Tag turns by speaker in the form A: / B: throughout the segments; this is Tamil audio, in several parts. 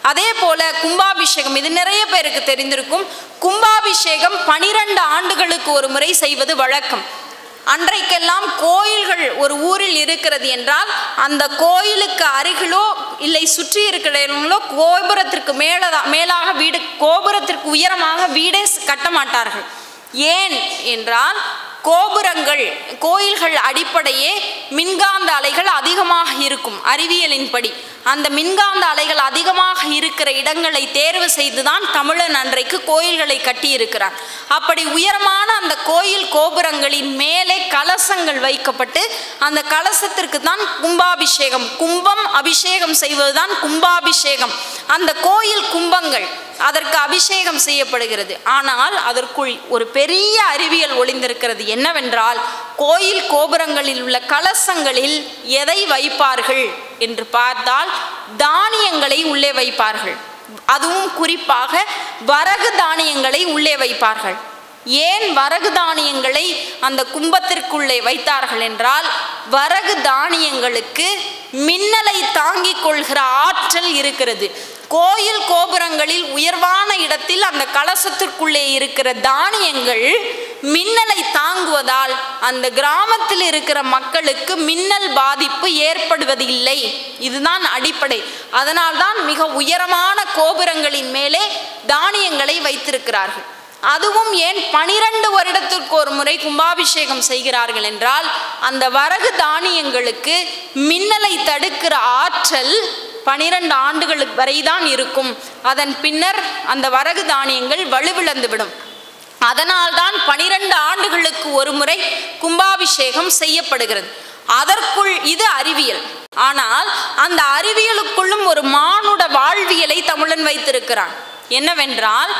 A: அதே போல கும்பாபிஷேகம் இது நிறைய பேருக்கு தெரிந்திருக்கும் கும்பாபிஷேகம் பனிரெண்டு ஆண்டுகளுக்கு ஒரு முறை செய்வது வழக்கம் அன்றைக்கெல்லாம் கோயில்கள் ஒரு ஊரில் இருக்கிறது என்றால் அந்த கோயிலுக்கு அருகிலோ இல்லை சுற்றி இருக்கிற இடங்களோ கோபுரத்திற்கு மேலதா மேலாக வீடு கோபுரத்திற்கு உயரமாக வீடே ஸ்- கட்ட மாட்டார்கள் ஏன் என்றால் கோபுரங்கள் கோயில்கள் அடிப்படையே மின்காந்த அலைகள் அதிகமாக இருக்கும் அறிவியலின்படி அந்த மின்காந்த அலைகள் அதிகமாக இருக்கிற இடங்களை தேர்வு செய்துதான் தமிழன் அன்றைக்கு கோயில்களை கட்டியிருக்கிறார் அப்படி உயரமான அந்த கோயில் கோபுரங்களின் மேலே கலசங்கள் வைக்கப்பட்டு அந்த கலசத்திற்கு தான் கும்பாபிஷேகம் கும்பம் அபிஷேகம் செய்வதுதான் கும்பாபிஷேகம் அந்த கோயில் கும்பங்கள் அதற்கு அபிஷேகம் செய்யப்படுகிறது ஆனால் அதற்குள் ஒரு பெரிய அறிவியல் ஒளிந்திருக்கிறது என்னவென்றால் கோயில் கோபுரங்களில் உள்ள கலசங்களில் எதை வைப்பார்கள் என்று பார்த்தால் தானியங்களை உள்ளே வைப்பார்கள் அதுவும் குறிப்பாக வரகு தானியங்களை உள்ளே வைப்பார்கள் ஏன் வரகு தானியங்களை அந்த கும்பத்திற்குள்ளே வைத்தார்கள் என்றால் வரகு தானியங்களுக்கு மின்னலை தாங்கிக் கொள்கிற ஆற்றல் இருக்கிறது கோயில் கோபுரங்களில் உயர்வான இடத்தில் அந்த கலசத்திற்குள்ளே இருக்கிற தானியங்கள் மின்னலை தாங்குவதால் அந்த கிராமத்தில் இருக்கிற மக்களுக்கு மின்னல் பாதிப்பு ஏற்படுவதில்லை இதுதான் அடிப்படை அதனால்தான் மிக உயரமான கோபுரங்களின் மேலே தானியங்களை வைத்திருக்கிறார்கள் அதுவும் ஏன் பனிரெண்டு வருடத்திற்கு ஒரு முறை கும்பாபிஷேகம் செய்கிறார்கள் என்றால் அந்த வரகு தானியங்களுக்கு மின்னலை தடுக்கிற ஆற்றல் பனிரெண்டு ஆண்டுகளுக்கு வரைதான் இருக்கும் அதன் பின்னர் அந்த வரகு தானியங்கள் வலுவிழந்துவிடும் அதனால்தான் பனிரெண்டு ஆண்டுகளுக்கு ஒரு முறை கும்பாபிஷேகம் செய்யப்படுகிறது அதற்குள் இது அறிவியல் ஆனால் அந்த அறிவியலுக்குள்ளும் ஒரு மானுட வாழ்வியலை தமிழன் வைத்திருக்கிறான் என்னவென்றால்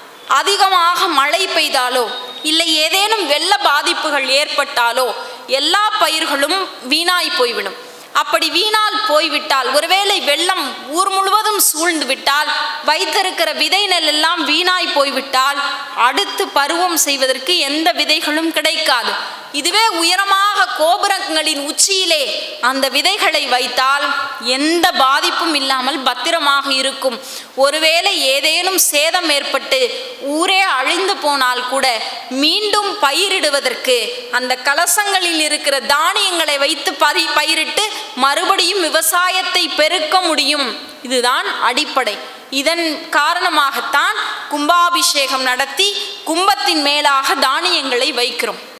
A: அதிகமாக மழை பெய்தாலோ இல்லை ஏதேனும் வெள்ள பாதிப்புகள் ஏற்பட்டாலோ எல்லா பயிர்களும் வீணாய் போய்விடும் அப்படி வீணால் போய்விட்டால் ஒருவேளை வெள்ளம் ஊர் முழுவதும் சூழ்ந்து விட்டால் வைத்திருக்கிற விதை நெல் எல்லாம் வீணாய் போய்விட்டால் அடுத்து பருவம் செய்வதற்கு எந்த விதைகளும் கிடைக்காது இதுவே உயரமாக கோபுரங்களின் உச்சியிலே அந்த விதைகளை வைத்தால் எந்த பாதிப்பும் இல்லாமல் பத்திரமாக இருக்கும் ஒருவேளை ஏதேனும் சேதம் ஏற்பட்டு ஊரே அழிந்து போனால் கூட மீண்டும் பயிரிடுவதற்கு அந்த கலசங்களில் இருக்கிற தானியங்களை வைத்து பரி பயிரிட்டு மறுபடியும் விவசாயத்தை பெருக்க முடியும் இதுதான் அடிப்படை இதன் காரணமாகத்தான் கும்பாபிஷேகம் நடத்தி கும்பத்தின் மேலாக தானியங்களை வைக்கிறோம்